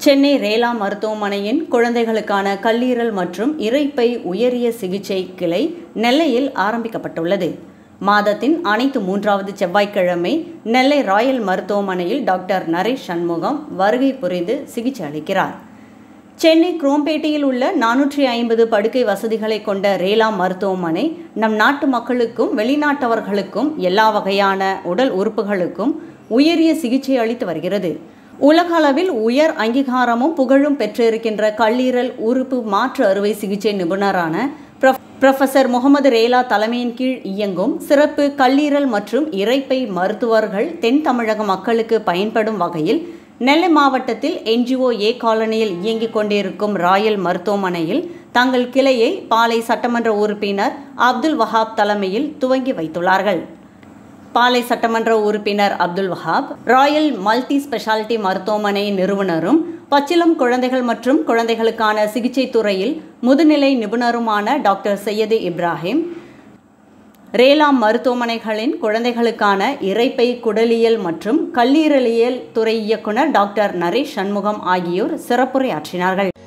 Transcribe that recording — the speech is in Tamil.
சென்னை ரேலா மருத்துவமனையின் குழந்தைகளுக்கான கல்லீரல் மற்றும் இரைப்பை உயரிய சிகிச்சை கிளை நெல்லையில் ஆரம்பிக்கப்பட்டுள்ளது மாதத்தின் அனைத்து மூன்றாவது செவ்வாய்க்கிழமை நெல்லை ராயல் மருத்துவமனையில் டாக்டர் நரேஷ் சண்முகம் வருகை புரிந்து சிகிச்சை அளிக்கிறார் சென்னை குரோம்பேட்டையில் உள்ள நானூற்றி ஐம்பது படுக்கை வசதிகளை கொண்ட ரேலா மருத்துவமனை நம் நாட்டு மக்களுக்கும் வெளிநாட்டவர்களுக்கும் எல்லா வகையான உடல் உறுப்புகளுக்கும் உயரிய சிகிச்சை அளித்து வருகிறது உலக அளவில் உயர் அங்கீகாரமும் புகழும் பெற்றிருக்கின்ற கல்லீரல் உறுப்பு மாற்று அறுவை சிகிச்சை நிபுணரான புரொஃபசர் முகமது ரேலா தலைமையின் கீழ் இயங்கும் சிறப்பு கல்லீரல் மற்றும் இரைப்பை மருத்துவர்கள் தென் தமிழக மக்களுக்கு பயன்படும் வகையில் நெல்லை மாவட்டத்தில் என்ஜிஓ ஏ காலனியில் இயங்கிக் கொண்டிருக்கும் ராயல் மருத்துவமனையில் தங்கள் கிளையை பாலை சட்டமன்ற உறுப்பினர் அப்துல் வஹாப் தலைமையில் துவங்கி வைத்துள்ளார்கள் பாலை சட்டமன்ற உறுப்பினர் Abdul Wahab royal multi speciality மருத்துவமனை நிறுவனரும் பச்சிலம் குழந்தைகள் மற்றும் குழந்தைகளுக்கான சிகிச்சை துறையில் முதுநிலை நிபுணருமான டாக்டர் சையது இப்ராஹிம் ரேலாம் மருத்துவமனைகளின் குழந்தைகளுக்கான இரைப்பை குடலியல் மற்றும் கல்லீரலியல் துறை இயக்குனர் டாக்டர் நரேஷ் சண்முகம் ஆகியோர் சிறப்புரையாற்றினார்கள்